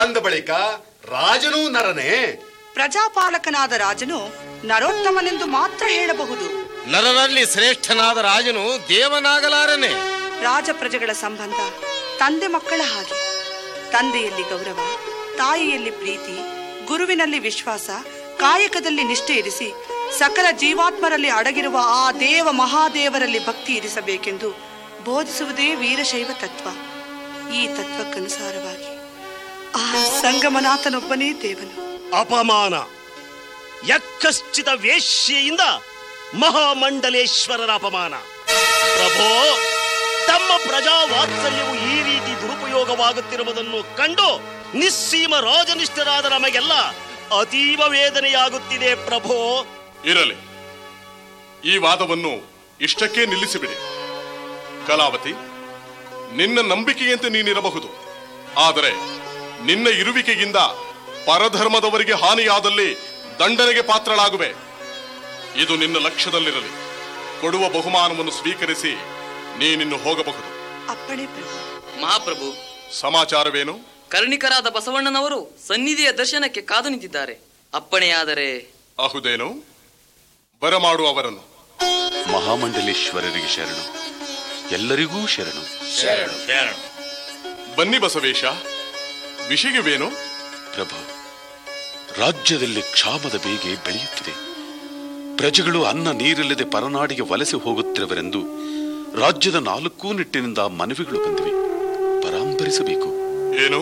ಅಂದ ಬಳಿಕ ರಾಜನೂ ನರನೇ ಪ್ರಜಾಪಾಲಕನಾದ ರಾಜನು ನರೋತ್ತಮನೆಂದು ಮಾತ್ರ ಹೇಳಬಹುದು ನರರಲ್ಲಿ ಶ್ರೇಷ್ಠನಾದ ರಾಜನು ದೇವನಾಗಲಾರನೆ ರಾಜ ಪ್ರಜೆಗಳ ಸಂಬಂಧ ತಂದೆ ಮಕ್ಕಳ ಹಾಗೆ ತಂದೆಯಲ್ಲಿ ಗೌರವ ತಾಯಿಯಲ್ಲಿ ಪ್ರೀತಿ ಗುರುವಿನಲ್ಲಿ ವಿಶ್ವಾಸ ಕಾಯಕದಲ್ಲಿ ನಿಷ್ಠೆ ಇರಿಸಿ ಸಕಲ ಜೀವಾತ್ಮರಲ್ಲಿ ಅಡಗಿರುವ ಆ ದೇವ ಮಹಾದೇವರಲ್ಲಿ ಭಕ್ತಿ ಇರಿಸಬೇಕೆಂದು ಬೋಧಿಸುವುದೇ ವೀರಶೈವ ತತ್ವ ಈ ತತ್ವಕ್ಕನುಸಾರವಾಗಿ ಆ ಸಂಗಮನಾಥನೊಬ್ಬನೇ ದೇವನು ಅಪಮಾನ ಯಕ್ಕಶ್ಚಿತ ವೇಶ್ಯೆಯಿಂದ ಮಹಾಮಂಡಲೇಶ್ವರರ ಅಪಮಾನ ಪ್ರಭೋ ತಮ್ಮ ಪ್ರಜಾ ವಾತ್ಸಲ್ಯವು ಈ ರೀತಿ ದುರುಪಯೋಗವಾಗುತ್ತಿರುವುದನ್ನು ಕಂಡು ನಿಸ್ಸೀಮ ರಾಜನಿಷ್ಠರಾದ ನಮಗೆಲ್ಲ ಅತೀವ ವೇದನೆಯಾಗುತ್ತಿದೆ ಪ್ರಭೋ ಇರಲಿ ಈ ವಾದವನ್ನು ಇಷ್ಟಕ್ಕೆ ನಿಲ್ಲಿಸಿಬಿಡಿ ಕಲಾವತಿ ನಿನ್ನ ನಂಬಿಕೆಯಂತೆ ನೀನಿರಬಹುದು ಆದರೆ ನಿನ್ನ ಇರುವಿಕೆಯಿಂದ ಪರಧರ್ಮದವರಿಗೆ ಹಾನಿಯಾದಲ್ಲಿ ದಂಡನೆಗೆ ಪಾತ್ರಳಾಗುವೆ ಇದು ನಿನ್ನ ಲಕ್ಷ್ಯದಲ್ಲಿರಲಿ ಕೊಡುವ ಬಹುಮಾನವನ್ನು ಸ್ವೀಕರಿಸಿ ನೀನಿನ್ನು ಹೋಗಬಹುದು ಅಪ್ಪಣೆ ಪ್ರಭು ಮಹಾಪ್ರಭು ಸಮಾಚಾರವೇನು ಕರ್ಣಿಕರಾದ ಬಸವಣ್ಣನವರು ಸನ್ನಿಧಿಯ ದರ್ಶನಕ್ಕೆ ಕಾದು ನಿಂತಿದ್ದಾರೆ ಅಪ್ಪಣೆಯಾದರೆ ಅಹುದೇನು ಬರಮಾಡು ಅವರನ್ನು ಮಹಾಮಂಡಲೇಶ್ವರರಿಗೆ ಶರಣು ಎಲ್ಲರಿಗೂ ಶರಣು ಬನ್ನಿ ಬಸವೇಶ ವಿಷಯವೇನು ಪ್ರಭು ರಾಜ್ಯದಲ್ಲಿ ಕ್ಷಾಮದ ಬೇಗೆ ಬೆಳೆಯುತ್ತಿದೆ ಪ್ರಜೆಗಳು ಅನ್ನ ನೀರಿಲ್ಲದೆ ಪರನಾಡಿಗೆ ವಲಸೆ ಹೋಗುತ್ತಿರುವರೆಂದು ರಾಜ್ಯದ ನಾಲ್ಕೂ ನಿಟ್ಟಿನಿಂದ ಮನವಿಗಳು ಬಂದಿವೆ ಪರಾಂಬರಿಸಬೇಕು ಏನು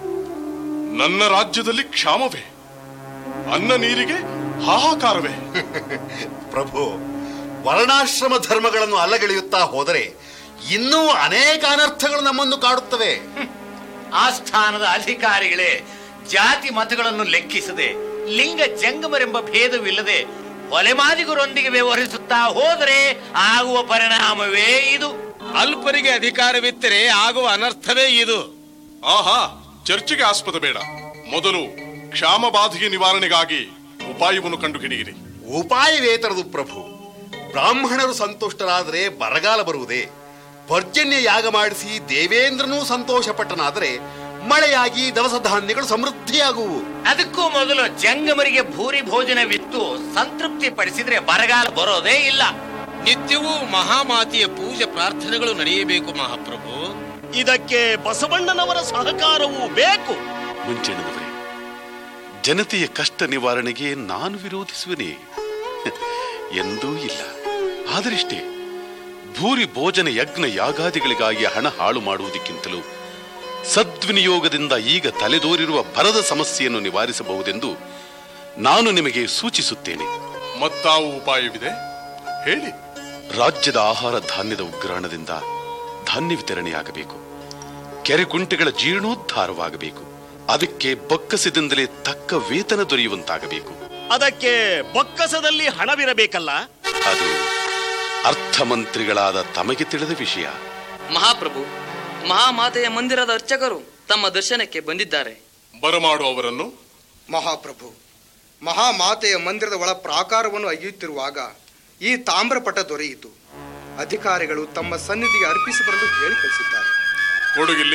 ನನ್ನ ರಾಜ್ಯದಲ್ಲಿ ಕ್ಷಾಮವೇ ಅನ್ನ ನೀರಿಗೆ ಹಾಹಾಕಾರವೇ ಪ್ರಭು ವರ್ಣಾಶ್ರಮ ಧರ್ಮಗಳನ್ನು ಅಲ್ಲಗೆಳೆಯುತ್ತಾ ಹೋದರೆ ಇನ್ನೂ ಅನೇಕ ಅನರ್ಥಗಳು ನಮ್ಮನ್ನು ಕಾಡುತ್ತವೆ ಆಸ್ಥಾನದ ಅಧಿಕಾರಿಗಳೇ ಜಾತಿ ಮತಗಳನ್ನು ಲೆಕ್ಕಿಸದೆ ಲಿಂಗ ಜಂಗಮರೆಂಬ ಭೇದವಿಲ್ಲದೆ ಹೊಲೆಮಾದಿಗರೊಂದಿಗೆ ವ್ಯವಹರಿಸುತ್ತಾ ಹೋದರೆ ಆಗುವ ಪರಿಣಾಮವೇ ಇದು ಅಲ್ಪರಿಗೆ ಅಧಿಕಾರವಿತ್ತರೆ ಆಗುವ ಅನರ್ಥವೇ ಇದು ಆಹಾ ಚರ್ಚೆಗೆ ಆಸ್ಪದ ಬೇಡ ಮೊದಲು ಕ್ಷಾಮ ಬಾಧೆಗೆ ನಿವಾರಣೆಗಾಗಿ ಉಪಾಯವನ್ನು ಕಂಡುಹಿಡಿಯಿರಿ ಉಪಾಯವೇತರದು ಪ್ರಭು ಬ್ರಾಹ್ಮಣರು ಸಂತುಷ್ಟರಾದರೆ ಬರಗಾಲ ಬರುವುದೇ ಪರ್ಜನ್ಯ ಯಾಗ ಮಾಡಿಸಿ ದೇವೇಂದ್ರನೂ ಸಂತೋಷಪಟ್ಟನಾದರೆ ಮಳೆಯಾಗಿ ದವಸ ಧಾನ್ಯಗಳು ಸಮೃದ್ಧಿಯಾಗುವು ಅದಕ್ಕೂ ಮೊದಲು ಜಂಗಮರಿಗೆ ಭೂರಿ ಭೋಜನವಿತ್ತು ಸಂತೃಪ್ತಿ ಪಡಿಸಿದ್ರೆ ಬರಗಾಲ ಬರೋದೇ ಇಲ್ಲ ನಿತ್ಯವೂ ಮಹಾಮಾತೆಯ ಪೂಜೆ ಪ್ರಾರ್ಥನೆಗಳು ನಡೆಯಬೇಕು ಮಹಾಪ್ರಭು ಇದಕ್ಕೆ ಬಸವಣ್ಣನವರ ಸಹಕಾರವೂ ಬೇಕು ಮುಂಚೆಣದವರೇ ಜನತೆಯ ಕಷ್ಟ ನಿವಾರಣೆಗೆ ನಾನು ವಿರೋಧಿಸುವನೇ ಎಂದೂ ಇಲ್ಲ ಆದರಿಷ್ಟೇ ಭೂರಿ ಭೋಜನ ಯಜ್ಞ ಯಾಗಾದಿಗಳಿಗಾಗಿ ಹಣ ಹಾಳು ಮಾಡುವುದಕ್ಕಿಂತಲೂ ಸದ್ವಿನಿಯೋಗದಿಂದ ಈಗ ತಲೆದೋರಿರುವ ಬರದ ಸಮಸ್ಯೆಯನ್ನು ನಿವಾರಿಸಬಹುದೆಂದು ನಾನು ನಿಮಗೆ ಸೂಚಿಸುತ್ತೇನೆ ಮತ್ತಾವು ಉಪಾಯವಿದೆ ಹೇಳಿ ರಾಜ್ಯದ ಆಹಾರ ಧಾನ್ಯದ ಉಗ್ರಾಣದಿಂದ ಧಾನ್ಯ ವಿತರಣೆಯಾಗಬೇಕು ಕೆರೆ ಕುಂಟೆಗಳ ಜೀರ್ಣೋದ್ಧಾರವಾಗಬೇಕು ಅದಕ್ಕೆ ಬೊಕ್ಕಸದಿಂದಲೇ ತಕ್ಕ ವೇತನ ದೊರೆಯುವಂತಾಗಬೇಕು ಅದಕ್ಕೆ ಬೊಕ್ಕಸದಲ್ಲಿ ಹಣವಿರಬೇಕಲ್ಲ ಅದು ಅರ್ಥಮಂತ್ರಿಗಳಾದ ತಮಗೆ ತಿಳಿದ ವಿಷಯ ಮಹಾಪ್ರಭು ಮಹಾಮಾತೆಯ ಮಂದಿರದ ಅರ್ಚಕರು ತಮ್ಮ ದರ್ಶನಕ್ಕೆ ಬಂದಿದ್ದಾರೆ ಬರಮಾಡು ಅವರನ್ನು ಮಹಾಪ್ರಭು ಮಹಾಮಾತೆಯ ಮಂದಿರದ ಒಳ ಪ್ರಾಕಾರವನ್ನು ಅಗೆಯುತ್ತಿರುವಾಗ ಈ ತಾಮ್ರಪಟ ದೊರೆಯಿತು ಅಧಿಕಾರಿಗಳು ತಮ್ಮ ಸನ್ನಿಧಿಗೆ ಅರ್ಪಿಸಿ ಬರಲು ಹೇಳಿ ಕಳಿಸಿದ್ದಾರೆ ಕೊಡುಗಿಲ್ಲಿ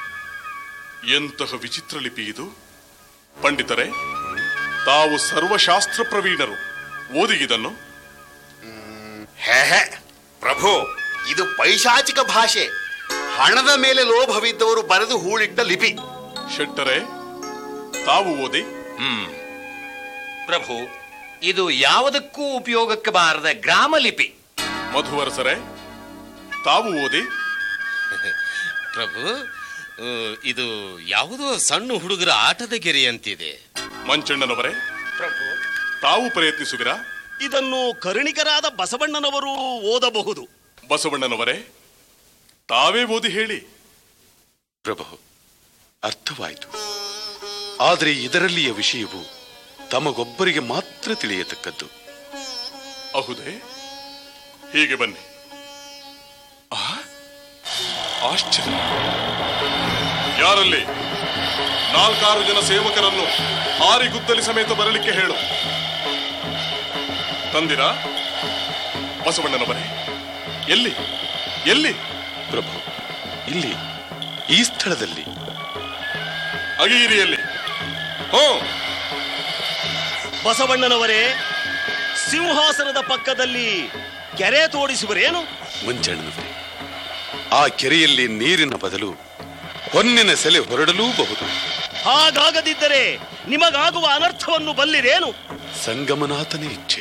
ಎಂತಹ ವಿಚಿತ್ರ ಲಿಪಿ ಇದು ಪಂಡಿತರೇ ತಾವು ಸರ್ವಶಾಸ್ತ್ರ ಪ್ರವೀಣರು ಓದಿಗಿದನ್ನು ಹೇ ಹೇ, ಪ್ರಭು ಇದು ಪೈಶಾಚಿಕ ಭಾಷೆ ಹಣದ ಮೇಲೆ ಲೋಭವಿದ್ದವರು ಬರೆದು ಹೂಳಿಟ್ಟ ಲಿಪಿ ಶೆಟ್ಟರೆ ತಾವು ಓದಿ ಪ್ರಭು ಇದು ಯಾವುದಕ್ಕೂ ಉಪಯೋಗಕ್ಕೆ ಬಾರದ ಗ್ರಾಮಲಿಪಿ ಮಧುವರಸರೇ ತಾವು ಓದಿ ಪ್ರಭು ಆ, ಇದು ಯಾವುದೋ ಸಣ್ಣ ಹುಡುಗರ ಆಟದ ಗೆರೆ ಅಂತಿದೆ ಮಂಚಣ್ಣನವರೇ ಪ್ರಭು ತಾವು ಪ್ರಯತ್ನಿಸುವಿರಾ ಇದನ್ನು ಕರುಣಿಕರಾದ ಬಸವಣ್ಣನವರು ಓದಬಹುದು ಬಸವಣ್ಣನವರೇ ತಾವೇ ಓದಿ ಹೇಳಿ ಪ್ರಭು ಅರ್ಥವಾಯಿತು ಆದರೆ ಇದರಲ್ಲಿಯ ವಿಷಯವು ತಮಗೊಬ್ಬರಿಗೆ ಮಾತ್ರ ತಿಳಿಯತಕ್ಕದ್ದು ಅಹುದೇ ಹೀಗೆ ಬನ್ನಿ ಆ? ಆಶ್ಚರ್ಯ ಯಾರಲ್ಲಿ ನಾಲ್ಕಾರು ಜನ ಸೇವಕರನ್ನು ಹಾರಿ ಗುದ್ದಲಿ ಸಮೇತ ಬರಲಿಕ್ಕೆ ಹೇಳು ತಂದಿರಾ ಬಸವಣ್ಣನವರೇ ಎಲ್ಲಿ ಎಲ್ಲಿ ಪ್ರಭು ಇಲ್ಲಿ ಈ ಸ್ಥಳದಲ್ಲಿ ಅಗೀರಿಯಲ್ಲಿ ಹ್ಞೂ ಬಸವಣ್ಣನವರೇ ಸಿಂಹಾಸನದ ಪಕ್ಕದಲ್ಲಿ ಕೆರೆ ತೋಡಿಸುವರೇನು ಮುಂಜಾಣನವರೇ ಆ ಕೆರೆಯಲ್ಲಿ ನೀರಿನ ಬದಲು ಹೊನ್ನಿನ ಸೆಲೆ ಹೊರಡಲೂಬಹುದು ಹಾಗಾಗದಿದ್ದರೆ ನಿಮಗಾಗುವ ಅನರ್ಥವನ್ನು ಬಲ್ಲಿರೇನು ಸಂಗಮನಾಥನೇ ಇಚ್ಛೆ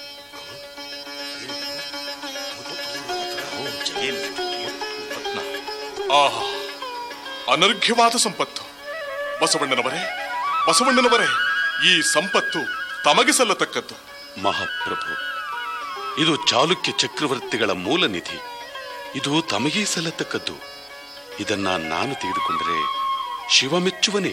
ಆಹಾ ಅನರ್ಘ್ಯವಾದ ಸಂಪತ್ತು ಬಸವಣ್ಣನವರೇ ಬಸವಣ್ಣನವರೇ ಈ ಸಂಪತ್ತು ತಮಗೆ ಸಲ್ಲತಕ್ಕದ್ದು ಮಹಾಪ್ರಭು ಇದು ಚಾಲುಕ್ಯ ಚಕ್ರವರ್ತಿಗಳ ಮೂಲ ನಿಧಿ ಇದು ತಮಗೇ ಸಲ್ಲತಕ್ಕದ್ದು ಇದನ್ನ ನಾನು ತೆಗೆದುಕೊಂಡರೆ ಶಿವ ಮೆಚ್ಚುವನೇ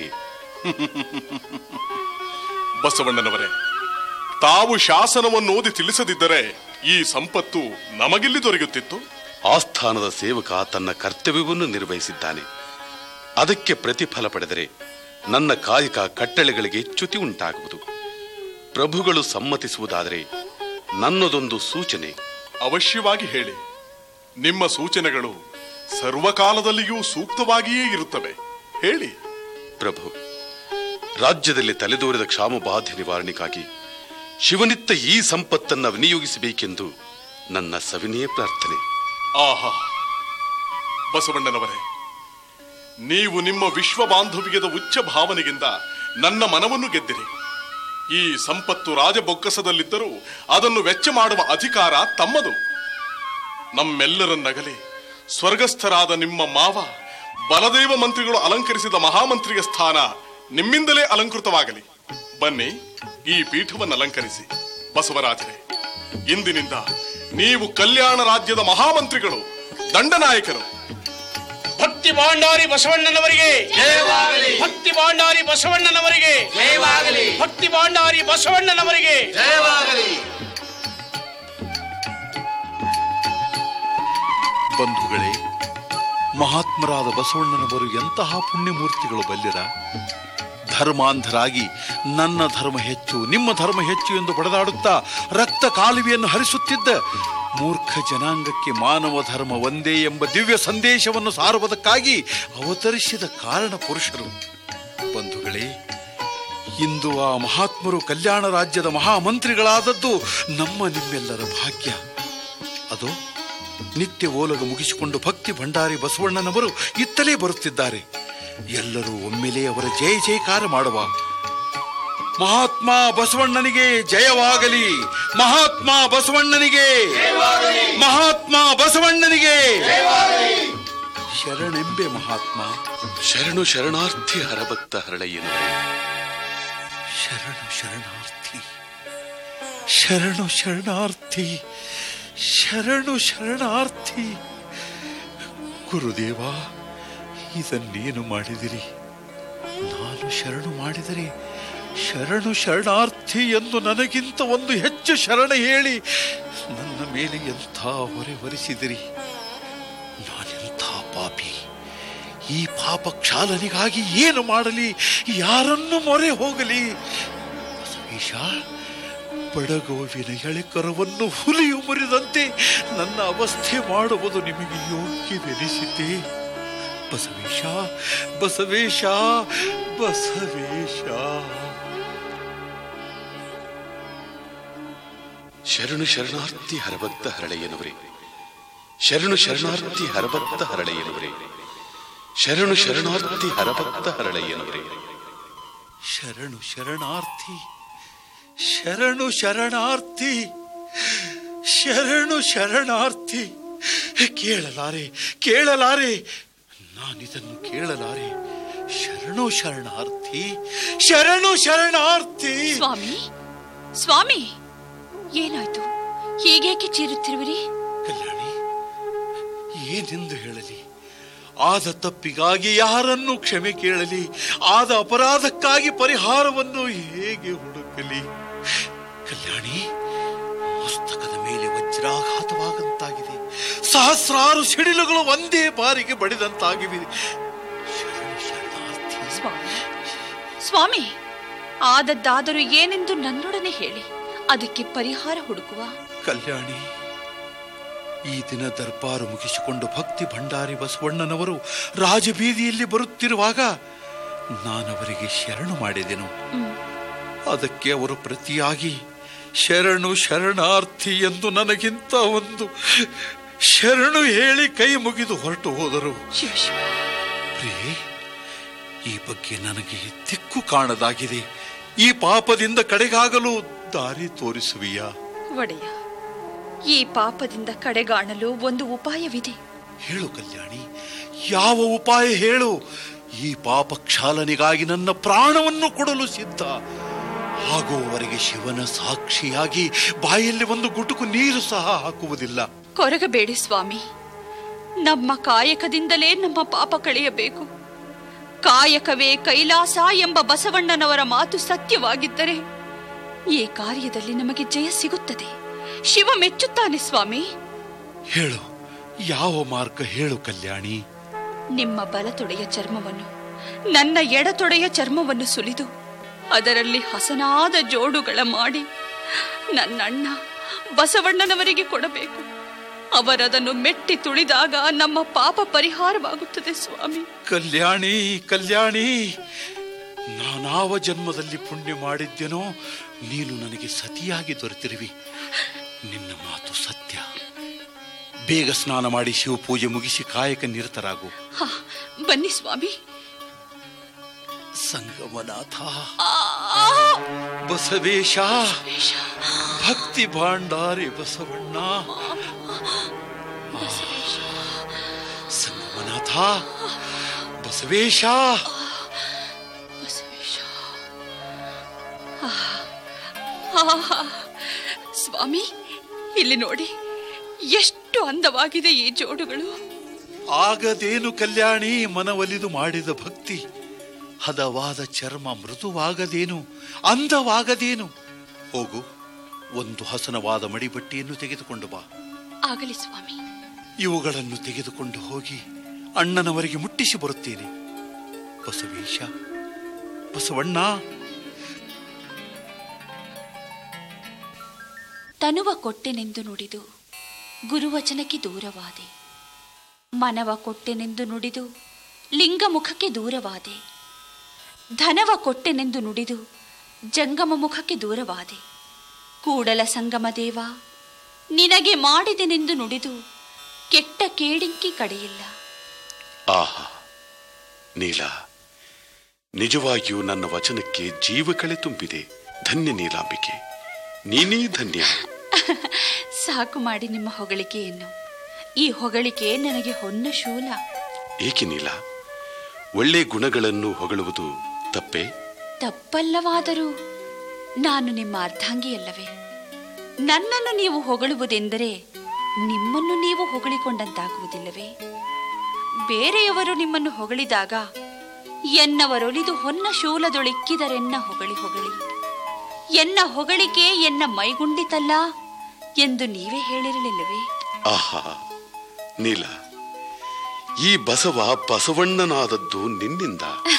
ಬಸವಣ್ಣನವರೇ ತಾವು ಶಾಸನವನ್ನು ಓದಿ ತಿಳಿಸದಿದ್ದರೆ ಈ ಸಂಪತ್ತು ನಮಗಿಲ್ಲಿ ದೊರೆಯುತ್ತಿತ್ತು ಆಸ್ಥಾನದ ಸೇವಕ ತನ್ನ ಕರ್ತವ್ಯವನ್ನು ನಿರ್ವಹಿಸಿದ್ದಾನೆ ಅದಕ್ಕೆ ಪ್ರತಿಫಲ ಪಡೆದರೆ ನನ್ನ ಕಾಯಕ ಕಟ್ಟಳೆಗಳಿಗೆ ಚ್ಯುತಿ ಉಂಟಾಗುವುದು ಪ್ರಭುಗಳು ಸಮ್ಮತಿಸುವುದಾದರೆ ನನ್ನದೊಂದು ಸೂಚನೆ ಅವಶ್ಯವಾಗಿ ಹೇಳಿ ನಿಮ್ಮ ಸೂಚನೆಗಳು ಸರ್ವಕಾಲದಲ್ಲಿಯೂ ಸೂಕ್ತವಾಗಿಯೇ ಇರುತ್ತವೆ ಹೇಳಿ ಪ್ರಭು ರಾಜ್ಯದಲ್ಲಿ ತಲೆದೋರಿದ ಕ್ಷಾಮಬಾಧೆ ನಿವಾರಣೆಗಾಗಿ ಶಿವನಿತ್ತ ಈ ಸಂಪತ್ತನ್ನ ವಿನಿಯೋಗಿಸಬೇಕೆಂದು ನನ್ನ ಸವಿನಯ ಪ್ರಾರ್ಥನೆ ಆಹಾ ಬಸವಣ್ಣನವರೇ ನೀವು ನಿಮ್ಮ ವಿಶ್ವ ಬಾಂಧವ್ಯದ ಉಚ್ಚ ಭಾವನೆಗಿಂದ ನನ್ನ ಮನವನ್ನು ಗೆದ್ದಿರಿ ಈ ಸಂಪತ್ತು ರಾಜಬೊಕ್ಕಸದಲ್ಲಿದ್ದರೂ ಅದನ್ನು ವೆಚ್ಚ ಮಾಡುವ ಅಧಿಕಾರ ತಮ್ಮದು ನಮ್ಮೆಲ್ಲರನ್ನಗಲಿ ಸ್ವರ್ಗಸ್ಥರಾದ ನಿಮ್ಮ ಮಾವ ಬಲದೇವ ಮಂತ್ರಿಗಳು ಅಲಂಕರಿಸಿದ ಮಹಾಮಂತ್ರಿಯ ಸ್ಥಾನ ನಿಮ್ಮಿಂದಲೇ ಅಲಂಕೃತವಾಗಲಿ ಬನ್ನಿ ಈ ಪೀಠವನ್ನು ಅಲಂಕರಿಸಿ ಬಸವರಾಜರೇ ಇಂದಿನಿಂದ ನೀವು ಕಲ್ಯಾಣ ರಾಜ್ಯದ ಮಹಾಮಂತ್ರಿಗಳು ದಂಡನಾಯಕರು ಭಕ್ತಿ ಭಾಂಡಾರಿ ಬಸವಣ್ಣನವರಿಗೆ ಭಕ್ತಿ ಭಾಂಡಾರಿ ಬಸವಣ್ಣನವರಿಗೆ ಭಕ್ತಿ ಭಾಂಡಾರಿ ಬಸವಣ್ಣನವರಿಗೆ ಬಂಧುಗಳೇ ಮಹಾತ್ಮರಾದ ಬಸವಣ್ಣನವರು ಎಂತಹ ಪುಣ್ಯಮೂರ್ತಿಗಳು ಬಲ್ಲಿರ ಧರ್ಮಾಂಧರಾಗಿ ನನ್ನ ಧರ್ಮ ಹೆಚ್ಚು ನಿಮ್ಮ ಧರ್ಮ ಹೆಚ್ಚು ಎಂದು ಬಡದಾಡುತ್ತಾ ರಕ್ತ ಕಾಲುವೆಯನ್ನು ಹರಿಸುತ್ತಿದ್ದ ಮೂರ್ಖ ಜನಾಂಗಕ್ಕೆ ಮಾನವ ಧರ್ಮ ಒಂದೇ ಎಂಬ ದಿವ್ಯ ಸಂದೇಶವನ್ನು ಸಾರುವುದಕ್ಕಾಗಿ ಅವತರಿಸಿದ ಕಾರಣ ಪುರುಷರು ಬಂಧುಗಳೇ ಇಂದು ಆ ಮಹಾತ್ಮರು ಕಲ್ಯಾಣ ರಾಜ್ಯದ ಮಹಾಮಂತ್ರಿಗಳಾದದ್ದು ನಮ್ಮ ನಿಮ್ಮೆಲ್ಲರ ಭಾಗ್ಯ ಅದು ನಿತ್ಯ ಓಲಗ ಮುಗಿಸಿಕೊಂಡು ಭಕ್ತಿ ಭಂಡಾರಿ ಬಸವಣ್ಣನವರು ಇತ್ತಲೇ ಬರುತ್ತಿದ್ದಾರೆ ಎಲ್ಲರೂ ಒಮ್ಮೆಲೇ ಅವರ ಜಯ ಜಯಕಾರ ಮಾಡುವ ಮಹಾತ್ಮ ಬಸವಣ್ಣನಿಗೆ ಜಯವಾಗಲಿ ಮಹಾತ್ಮ ಬಸವಣ್ಣನಿಗೆ ಮಹಾತ್ಮ ಬಸವಣ್ಣನಿಗೆ ಶರಣೆಂಬೆ ಮಹಾತ್ಮ ಶರಣು ಶರಣಾರ್ಥಿ ಹರಭಕ್ತ ಹರಳೆಯನು ಶರಣು ಶರಣಾರ್ಥಿ ಶರಣು ಶರಣಾರ್ಥಿ ಶರಣು ಶರಣಾರ್ಥಿ ಗುರುದೇವ ಇದನ್ನೇನು ಮಾಡಿದಿರಿ ನಾನು ಶರಣು ಮಾಡಿದರೆ ಶರಣು ಶರಣಾರ್ಥಿ ಎಂದು ನನಗಿಂತ ಒಂದು ಹೆಚ್ಚು ಶರಣ ಹೇಳಿ ನನ್ನ ಮೇಲೆ ಎಂಥ ಹೊರೆ ಹೊರಿಸಿದಿರಿ ನಾನೆಂಥ ಪಾಪಿ ಈ ಪಾಪ ಕ್ಷಾಲನಿಗಾಗಿ ಏನು ಮಾಡಲಿ ಯಾರನ್ನು ಮೊರೆ ಹೋಗಲಿ ಬಸವೇಶ ಬಡಗೋವಿನ ಎಳೆಕರವನ್ನು ಹುಲಿಯು ಮುರಿದಂತೆ ನನ್ನ ಅವಸ್ಥೆ ಮಾಡುವುದು ನಿಮಗೆ ಯೋಗ್ಯವೆನಿಸಿದೆ ಬಸವೇಶ ಬಸವೇಶ ಬಸವೇಶ ಶರಣು ಶರಣಾರ್ಥಿ ಹರಭಕ್ತ ಹರಳೆಯನವರೇ ಶರಣು ಶರಣಾರ್ಥಿ ಹರಭಕ್ತ ಹರಳೆಯನವರೇ ಶರಣು ಶರಣಾರ್ಥಿ ಹರಭಕ್ತ ಹರಳೆಯನವರೇ ಶರಣು ಶರಣಾರ್ಥಿ ಶರಣು ಶರಣಾರ್ಥಿ ಶರಣು ಶರಣಾರ್ಥಿ ಕೇಳಲಾರೆ ಕೇಳಲಾರೆ ನಾನಿದನ್ನು ಕೇಳಲಾರೆ ಶರಣು ಶರಣಾರ್ಥಿ ಶರಣು ಶರಣಾರ್ಥಿ ಸ್ವಾಮಿ ಸ್ವಾಮಿ ಏನಾಯ್ತು ಹೀಗೇಕೆ ಚೀರುತ್ತಿರುವಿರಿ ಕಲ್ಯಾಣಿ ಏನೆಂದು ಹೇಳಲಿ ಆದ ತಪ್ಪಿಗಾಗಿ ಯಾರನ್ನು ಕ್ಷಮೆ ಕೇಳಲಿ ಆದ ಅಪರಾಧಕ್ಕಾಗಿ ಪರಿಹಾರವನ್ನು ಹೇಗೆ ಹುಡುಕಲಿ ಕಲ್ಯಾಣಿ ಮಸ್ತಕದ ಮೇಲೆ ವಜ್ರಾಘಾತವಾಗಂತಾಗಿದೆ ಸಹಸ್ರಾರು ಸಿಡಿಲುಗಳು ಒಂದೇ ಬಾರಿಗೆ ಬಡಿದಂತಾಗಿವೆ ಶರಣು ಶರಣಾರ್ಥಿ ಸ್ವಾಮಿ ಸ್ವಾಮಿ ಆದದ್ದಾದರೂ ಏನೆಂದು ನನ್ನೊಡನೆ ಹೇಳಿ ಅದಕ್ಕೆ ಪರಿಹಾರ ಹುಡುಕುವ ಕಲ್ಯಾಣಿ ಈ ದಿನ ದರ್ಬಾರು ಮುಗಿಸಿಕೊಂಡು ಭಕ್ತಿ ಭಂಡಾರಿ ಬಸವಣ್ಣನವರು ರಾಜಬೀದಿಯಲ್ಲಿ ಬರುತ್ತಿರುವಾಗ ನಾನವರಿಗೆ ಶರಣು ಮಾಡಿದೆನು ಅದಕ್ಕೆ ಅವರು ಪ್ರತಿಯಾಗಿ ಶರಣು ಶರಣಾರ್ಥಿ ಎಂದು ನನಗಿಂತ ಒಂದು ಶರಣು ಹೇಳಿ ಕೈ ಮುಗಿದು ಹೊರಟು ಹೋದರು ಶಿವ ಶಿವ ಪ್ರಿಯೆ ಈ ಬಗ್ಗೆ ನನಗೆ ದಿಕ್ಕು ಕಾಣದಾಗಿದೆ ಈ ಪಾಪದಿಂದ ಕಡೆಗಾಗಲು ದಾರಿ ತೋರಿಸುವಿಯಾ ಒಡೆಯ ಈ ಪಾಪದಿಂದ ಕಡೆಗಾಣಲು ಒಂದು ಉಪಾಯವಿದೆ ಹೇಳು ಕಲ್ಯಾಣಿ ಯಾವ ಉಪಾಯ ಹೇಳು ಈ ಪಾಪ ಕ್ಷಾಲನೆಗಾಗಿ ನನ್ನ ಪ್ರಾಣವನ್ನು ಕೊಡಲು ಸಿದ್ಧ ಆಗುವವರೆಗೆ ಶಿವನ ಸಾಕ್ಷಿಯಾಗಿ ಬಾಯಲ್ಲಿ ಒಂದು ಗುಟುಕು ನೀರು ಸಹ ಹಾಕುವುದಿಲ್ಲ ಕೊರಗಬೇಡಿ ಸ್ವಾಮಿ ನಮ್ಮ ಕಾಯಕದಿಂದಲೇ ನಮ್ಮ ಪಾಪ ಕಳೆಯಬೇಕು ಕಾಯಕವೇ ಕೈಲಾಸ ಎಂಬ ಬಸವಣ್ಣನವರ ಮಾತು ಸತ್ಯವಾಗಿದ್ದರೆ ಈ ಕಾರ್ಯದಲ್ಲಿ ನಮಗೆ ಜಯ ಸಿಗುತ್ತದೆ ಶಿವ ಮೆಚ್ಚುತ್ತಾನೆ ಸ್ವಾಮಿ ಹೇಳು ಯಾವ ಮಾರ್ಗ ಹೇಳು ಕಲ್ಯಾಣಿ ನಿಮ್ಮ ಬಲತೊಡೆಯ ಚರ್ಮವನ್ನು ನನ್ನ ಎಡತೊಡೆಯ ಚರ್ಮವನ್ನು ಸುಲಿದು ಅದರಲ್ಲಿ ಹಸನಾದ ಜೋಡುಗಳ ಮಾಡಿ ನನ್ನಣ್ಣ ಬಸವಣ್ಣನವರಿಗೆ ಕೊಡಬೇಕು ಅವರದನ್ನು ಮೆಟ್ಟಿ ತುಳಿದಾಗ ನಮ್ಮ ಪಾಪ ಪರಿಹಾರವಾಗುತ್ತದೆ ಸ್ವಾಮಿ ಕಲ್ಯಾಣಿ ಕಲ್ಯಾಣಿ ನಾನಾವ ಜನ್ಮದಲ್ಲಿ ಪುಣ್ಯ ಮಾಡಿದ್ದೇನೋ ನೀನು ನನಗೆ ಸತಿಯಾಗಿ ದೊರೆತಿರುವಿ ನಿನ್ನ ಮಾತು ಸತ್ಯ ಬೇಗ ಸ್ನಾನ ಮಾಡಿ ಶಿವಪೂಜೆ ಮುಗಿಸಿ ಕಾಯಕ ನಿರತರಾಗು ಹಾ ಬನ್ನಿ ಸ್ವಾಮಿ ಸಂಗಮನಾಥ ಬಸವೇಶ ಭಕ್ತಿ ಭಾಂಡಾರಿ ಬಸವಣ್ಣ ಸಂಗಮನಾಥ ಬಸವೇಶ ಬಸವೇಶ ಆಹ್. ಆಹಾ. ಸ್ವಾಮಿ ಇಲ್ಲಿ ನೋಡಿ ಎಷ್ಟು ಅಂದವಾಗಿದೆ ಈ ಜೋಡುಗಳು ಆಗದೇನು ಕಲ್ಯಾಣಿ ಮನವಲಿದು ಮಾಡಿದ ಭಕ್ತಿ ಹದವಾದ ಚರ್ಮ ಮೃದುವಾಗದೇನು ಅಂದವಾಗದೇನು ಹೋಗು ಒಂದು ಹಸನವಾದ ಮಡಿಬಟ್ಟಿಯನ್ನು ತೆಗೆದುಕೊಂಡು ಬಾ ಆಗಲಿ ಸ್ವಾಮಿ ಇವುಗಳನ್ನು ತೆಗೆದುಕೊಂಡು ಹೋಗಿ ಅಣ್ಣನವರಿಗೆ ಮುಟ್ಟಿಸಿ ಬರುತ್ತೇನೆ ಬಸವೇಶ ಬಸವಣ್ಣ ತನುವ ಕೊಟ್ಟೆನೆಂದು ನುಡಿದು ಗುರುವಚನಕ್ಕೆ ದೂರವಾದೆ ಮನವ ಕೊಟ್ಟೆನೆಂದು ನುಡಿದು ಲಿಂಗಮುಖಕ್ಕೆ ದೂರವಾದೆ ಧನವ ಕೊಟ್ಟೆನೆಂದು ನುಡಿದು ಜಂಗಮ ಮುಖಕ್ಕೆ ದೂರವಾದೆ ಕೂಡಲ ಸಂಗಮ ದೇವ ನಿನಗೆ ಮಾಡಿದೆನೆಂದು ನುಡಿದು ಕೆಟ್ಟ ಕೇಡಿಂಕಿ ಕಡೆಯಿಲ್ಲ ಆಹಾ ನೀಲ ನಿಜವಾಗಿಯೂ ನನ್ನ ವಚನಕ್ಕೆ ಜೀವ ಕಳೆ ತುಂಬಿದೆ ಧನ್ಯ ನೀಲಾಂಬಿಕೆ ನೀನೇ ಧನ್ಯ ಸಾಕು ಮಾಡಿ ನಿಮ್ಮ ಹೊಗಳಿಕೆಯನ್ನು ಈ ಹೊಗಳಿಕೆ ನನಗೆ ಹೊನ್ನ ಶೂಲ ಏಕೆ ನೀಲ ಒಳ್ಳೆ ಗುಣಗಳನ್ನು ಹೊಗಳುವುದು ತಪ್ಪೇ ತಪ್ಪಲ್ಲವಾದರೂ ನಾನು ನಿಮ್ಮ ಅರ್ಧಾಂಗಿಯಲ್ಲವೇ ನನ್ನನ್ನು ನೀವು ಹೊಗಳುವುದೆಂದರೆ ನಿಮ್ಮನ್ನು ನೀವು ಹೊಗಳಿಕೊಂಡಂತಾಗುವುದಿಲ್ಲವೇ ಬೇರೆಯವರು ನಿಮ್ಮನ್ನು ಹೊಗಳಿದಾಗ ಎನ್ನವರೊಲಿದು ಹೊನ್ನ ಶೂಲದೊಳಿಕ್ಕಿದರೆನ್ನ ಹೊಗಳಿ ಹೊಗಳಿ ಎನ್ನ ಹೊಗಳಿಕೆ ಎನ್ನ ಮೈಗುಂಡಿತಲ್ಲ ಎಂದು ನೀವೇ ಹೇಳಿರಲಿಲ್ಲವೇ ಆಹಾ ನೀಲ ಈ ಬಸವ ಬಸವಣ್ಣನಾದದ್ದು ನಿನ್ನಿಂದ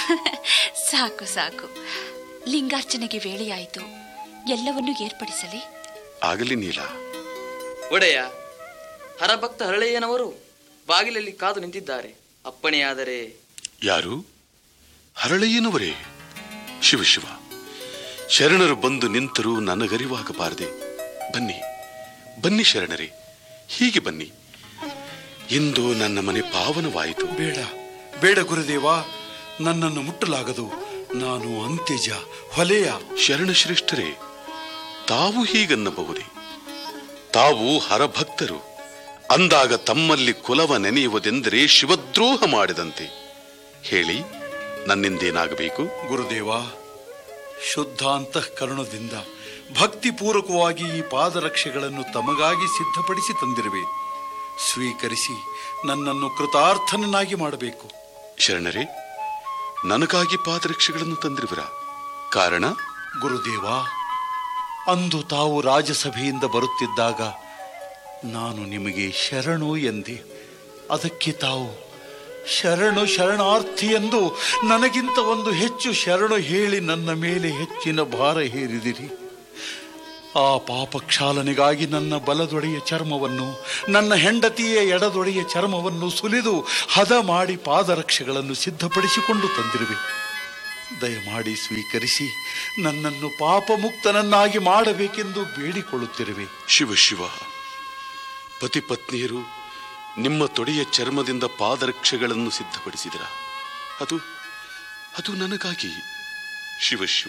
ಸಾಕು ಸಾಕು ಲಿಂಗಾರ್ಚನೆಗೆ ವೇಳೆಯಾಯಿತು ಎಲ್ಲವನ್ನೂ ಏರ್ಪಡಿಸಲಿ ಆಗಲಿ ನೀಲ ಒಡೆಯ ಹರಭಕ್ತ ಹರಳೆಯನವರು ಬಾಗಿಲಲ್ಲಿ ಕಾದು ನಿಂತಿದ್ದಾರೆ ಅಪ್ಪಣೆಯಾದರೆ ಯಾರು ಹರಳೆಯನವರೇ ಶಿವ ಶಿವ ಶರಣರು ಬಂದು ನಿಂತರೂ ನನಗರಿವಾಗಬಾರದೆ ಬನ್ನಿ ಬನ್ನಿ ಶರಣರೇ ಹೀಗೆ ಬನ್ನಿ ಇಂದು ನನ್ನ ಮನೆ ಪಾವನವಾಯಿತು ಬೇಡ ಬೇಡ ಗುರುದೇವ ನನ್ನನ್ನು ಮುಟ್ಟಲಾಗದು ನಾನು ಅಂತ್ಯಜ ಹೊಲೆಯ ಶರಣ ಶ್ರೇಷ್ಠರೇ ತಾವು ಹೀಗನ್ನಬಹುದೇ ತಾವು ಹರಭಕ್ತರು ಅಂದಾಗ ತಮ್ಮಲ್ಲಿ ಕುಲವ ನೆನೆಯುವುದೆಂದರೆ ಶಿವದ್ರೋಹ ಮಾಡಿದಂತೆ ಹೇಳಿ ನನ್ನಿಂದೇನಾಗಬೇಕು ಗುರುದೇವ ಶುದ್ಧ ಅಂತಃಕರಣದಿಂದ ಭಕ್ತಿಪೂರ್ವಕವಾಗಿ ಈ ಪಾದರಕ್ಷೆಗಳನ್ನು ತಮಗಾಗಿ ಸಿದ್ಧಪಡಿಸಿ ತಂದಿರುವೆ ಸ್ವೀಕರಿಸಿ ನನ್ನನ್ನು ಕೃತಾರ್ಥನನ್ನಾಗಿ ಮಾಡಬೇಕು ಶರಣರೇ ನನಗಾಗಿ ಪಾದರಕ್ಷೆಗಳನ್ನು ತಂದಿರುವಿರ ಕಾರಣ ಗುರುದೇವ ಅಂದು ತಾವು ರಾಜಸಭೆಯಿಂದ ಬರುತ್ತಿದ್ದಾಗ ನಾನು ನಿಮಗೆ ಶರಣು ಎಂದೆ ಅದಕ್ಕೆ ತಾವು ಶರಣು ಶರಣಾರ್ಥಿ ಎಂದು ನನಗಿಂತ ಒಂದು ಹೆಚ್ಚು ಶರಣು ಹೇಳಿ ನನ್ನ ಮೇಲೆ ಹೆಚ್ಚಿನ ಭಾರ ಹೇರಿದಿರಿ ಆ ಪಾಪಕ್ಷಾಲನೆಗಾಗಿ ನನ್ನ ಬಲದೊಡೆಯ ಚರ್ಮವನ್ನು ನನ್ನ ಹೆಂಡತಿಯ ಎಡದೊಡೆಯ ಚರ್ಮವನ್ನು ಸುಲಿದು ಹದ ಮಾಡಿ ಪಾದರಕ್ಷೆಗಳನ್ನು ಸಿದ್ಧಪಡಿಸಿಕೊಂಡು ತಂದಿರುವೆ ದಯಮಾಡಿ ಸ್ವೀಕರಿಸಿ ನನ್ನನ್ನು ಪಾಪಮುಕ್ತನನ್ನಾಗಿ ಮಾಡಬೇಕೆಂದು ಬೇಡಿಕೊಳ್ಳುತ್ತಿರುವೆ ಶಿವ ಶಿವ ಪತಿ ಪತ್ನಿಯರು ನಿಮ್ಮ ತೊಡೆಯ ಚರ್ಮದಿಂದ ಪಾದರಕ್ಷೆಗಳನ್ನು ಸಿದ್ಧಪಡಿಸಿದಿರ ಅದು ಅದು ನನಗಾಗಿ ಶಿವ ಶಿವ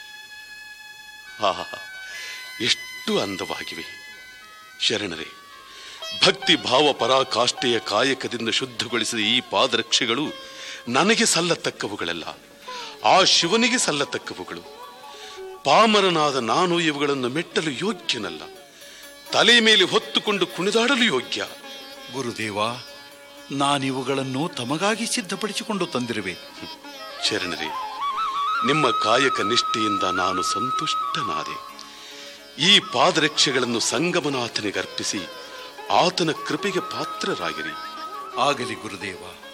ಆಹಾ ಎಷ್ಟು ಅಂದವಾಗಿವೆ ಶರಣರೇ ಭಕ್ತಿ ಭಾವ ಪರಾಕಾಷ್ಠೆಯ ಕಾಯಕದಿಂದ ಶುದ್ಧಗೊಳಿಸಿದ ಈ ಪಾದರಕ್ಷೆಗಳು ನನಗೆ ಸಲ್ಲತಕ್ಕವುಗಳಲ್ಲ ಆ ಶಿವನಿಗೆ ಸಲ್ಲತಕ್ಕವುಗಳು ಪಾಮರನಾದ ನಾನು ಇವುಗಳನ್ನು ಮೆಟ್ಟಲು ಯೋಗ್ಯನಲ್ಲ ತಲೆ ಮೇಲೆ ಹೊತ್ತುಕೊಂಡು ಕುಣಿದಾಡಲು ಯೋಗ್ಯ ಗುರುದೇವ ನಾನಿವುಗಳನ್ನು ತಮಗಾಗಿ ಸಿದ್ಧಪಡಿಸಿಕೊಂಡು ತಂದಿರುವೆ ಶರಣರೇ ನಿಮ್ಮ ಕಾಯಕ ನಿಷ್ಠೆಯಿಂದ ನಾನು ಸಂತುಷ್ಟನಾದೆ ಈ ಪಾದರಕ್ಷೆಗಳನ್ನು ಸಂಗಮನಾಥನಿಗೆ ಅರ್ಪಿಸಿ ಆತನ ಕೃಪೆಗೆ ಪಾತ್ರರಾಗಿರಿ ಆಗಲಿ ಗುರುದೇವ